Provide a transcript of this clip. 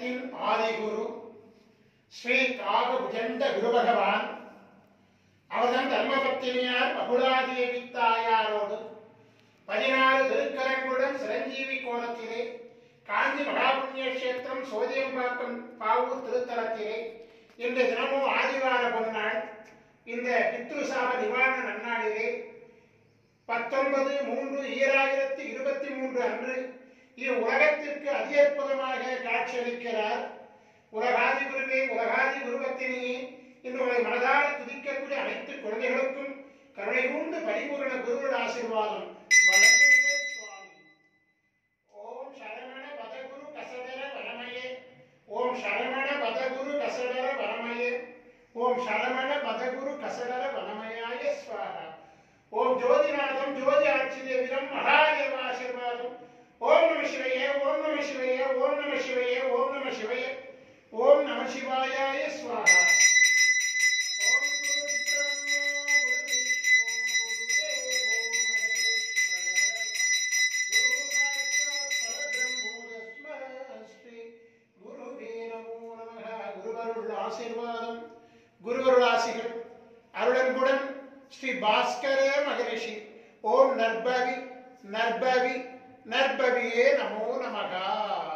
ஜகத்தின் ஆதிகுரு ஸ்ரீ காகபுஜண்ட குரு பகவான் அவர்தம் தர்மபத்தினியார் பகுலாதேவி தாயாரோடு பதினாறு திருக்கரங்களுடன் சிரஞ்சீவி கோலத்திலே காஞ்சி மகாபுண்ணிய கஷேத்திரம் சோதியம்பாக்கம் பாவூர் திருத்தலத்திலே இன்று தினமும் ஆதிவார பொன்னாள் இந்த பித்ருசாப நிவாரண நன்னாளிலே பத்தொன்பது மூன்று ஈராயிரத்தி இருபத்தி மூன்று அன்று இது உலகத்திற்கு அதி அற்புதமாக காட்சியளிக்கிறார் உலகாதி குருவே உலகாதி குருவத்தினையே இன்று உங்களை மனதார துதிக்கக்கூடிய அனைத்து குழந்தைகளுக்கும் கருணை கூர்ந்து பரிபூரண குருவின் ஆசீர்வாதம் வழங்குங்கள் சுவாமி ஓம் சரவண பதகுரு கசடர வனமயே ஓம் சரவண பதகுரு கசடர வனமயே ஓம் சரவண பதகுரு கசடர வனமயாய ஸ்வாஹா ஓம் ஜோதிநாதம் ஜோதி ஆட்சிதேவிரம் மகாதேவ ஆசீர்வாதம் ஓம் நம சிவையே ஓம் நம சிவையே ஓம் நம சிவையே ஓம் நம சிவையே ஓம் நம சிவாயாய ஸ்வாஹா ஓம் குரு பிரம்மா குரு விஷ்ணு குரு தேவோ மகேஸ்வரः குரு சாட்சாத் பரபிரம்மோ தஸ்மை குருவே நமோ நமः குருவருள் ஆசீர்வாதம் குருவருள் ஆசிகள் அருளன்புடன் ஸ்ரீ பாஸ்கர மகரிஷி ஓம் நற்பவி நற்பவி நற்பவியே நமோ நமகா